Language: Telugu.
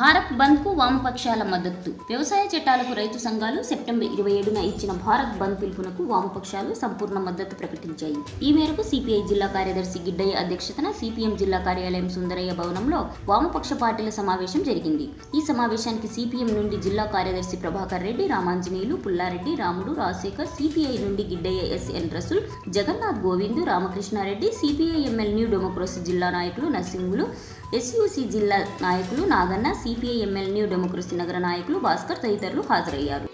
భారత్ బంద్ కు వామపక్షాల మద్దతు వ్యవసాయ చట్టాలకు రైతు సంఘాలు సెప్టెంబర్ ఇరవై ఏడున ఇచ్చిన భారత్ బంద్ పిలుపునకు వామపక్షాలు సంపూర్ణ మద్దతు ప్రకటించాయి ఈ మేరకు సిపిఐ జిల్లా కార్యదర్శి గిడ్డయ్య అధ్యక్షతన సిపిఎం జిల్లా కార్యాలయం సుందరయ్య భవనంలో వామపక్ష పార్టీల సమావేశం జరిగింది ఈ సమావేశానికి సిపిఎం నుండి జిల్లా కార్యదర్శి ప్రభాకర్ రెడ్డి రామాంజనేయులు పుల్లారెడ్డి రాముడు రాజశేఖర్ సిపిఐ నుండి Giddaiah SN Rasool Jagannath Govindu Ramakrishnareddy CPI ML new democracy జిల్లా నాయకులు నర్సింగులు ఎస్యూసి జిల్లా నాయకులు Naganna CPI ML new democracy నగర నాయకులు భాస్కర్ తదితరులు హాజరయ్యారు